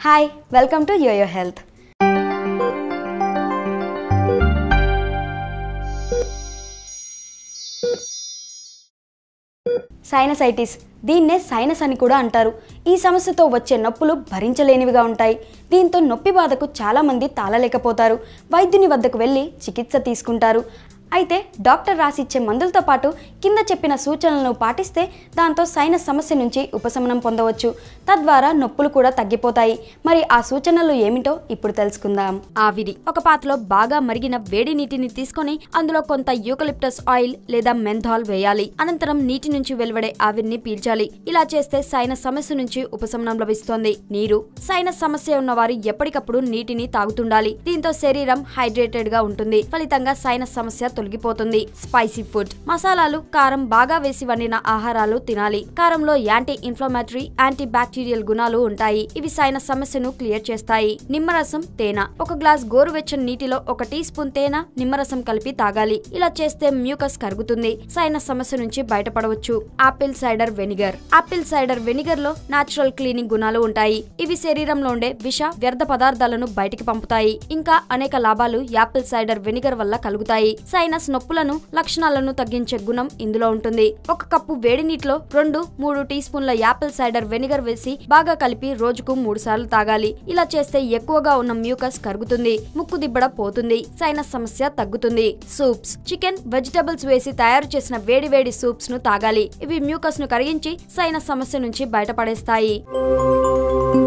hi welcome to YoYo health sinusitis దీన్నే sinus అని కూడా అంటారు ఈ సమస్యతో వచ్చే నొప్పులు భరించలేనివిగా ఉంటాయి దీంతో నొప్పి బాధకు చాలామంది తాళలేకపోతారు వైద్యుని వద్దకు వెళ్ళి చికిత్స తీసుకుంటారు అయితే డాక్టర్ రాసిచ్చే మందులతో పాటు కింద చెప్పిన సూచనలను పాటిస్తే దాంతో సైనస్ సమస్య నుంచి ఉపశమనం పొందవచ్చు తద్వారా నొప్పులు కూడా తగ్గిపోతాయి మరి ఆ సూచనలు ఏమిటో ఇప్పుడు తెలుసుకుందాం ఆవిరి ఒక పాత్రలో బాగా మరిగిన వేడి నీటిని తీసుకొని అందులో కొంత యూకలిప్టస్ ఆయిల్ లేదా మెంథాల్ వేయాలి అనంతరం నీటి నుంచి వెలువడే ఆవిరిని పీల్చాలి ఇలా చేస్తే సైనస్ సమస్య నుంచి ఉపశమనం లభిస్తోంది నీరు సైనస్ సమస్య ఉన్న వారు ఎప్పటికప్పుడు నీటిని తాగుతుండాలి దీంతో శరీరం హైడ్రేటెడ్ గా ఉంటుంది ఫలితంగా సైనస్ సమస్య తొలగిపోతుంది స్పైసీ ఫుడ్ మసాలాలు కారం బాగా వేసి వండిన ఆహారాలు తినాలి కారంలో యాంటీ ఇన్ఫ్లమేటరీ యాంటీ బ్యాక్టీరియల్ గుణాలు ఉంటాయి ఇవి సైనస్ సమస్యను క్లియర్ చేస్తాయి నిమ్మరసం తేనె ఒక గ్లాస్ గోరువెచ్చని నీటిలో ఒక టీ స్పూన్ తేనె నిమ్మరసం కలిపి తాగాలి ఇలా చేస్తే మ్యూకస్ కరుగుతుంది సైనస్ సమస్య నుంచి బయటపడవచ్చు apple cider vinegar apple cider vinegar లో నాచురల్ క్లీనింగ్ గుణాలు ఉంటాయి ఇవి శరీరంలో ఉండే విష వ్యర్థ పదార్థాలను బయటికి పంపుతాయి ఇంకా అనేక లాభాలు యాపిల్ సైడర్ వెనిగర్ వల్ల కలుగుతాయి సైనస్ నొప్పులను లక్షణాలను తగ్గించే గుణం ఇందులో ఉంటుంది ఒక కప్పు వేడి నీటిలో రెండు మూడు టీ స్పూన్ల యాపిల్ సైడర్ వెనిగర్ వేసి బాగా కలిపి రోజుకు మూడు సార్లు తాగాలి ఇలా చేస్తే ఎక్కువగా ఉన్న మ్యూకస్ కరుగుతుంది ముక్కు దిబ్బడ పోతుంది సైనస్ సమస్య తగ్గుతుంది సూప్స్ చికెన్ వెజిటబుల్స్ వేసి తయారు చేసిన వేడి వేడి సూప్స్ ను తాగాలి ఇవి మ్యూకస్ ను కరిగించి సైనస్ సమస్య నుంచి బయటపడేస్తాయి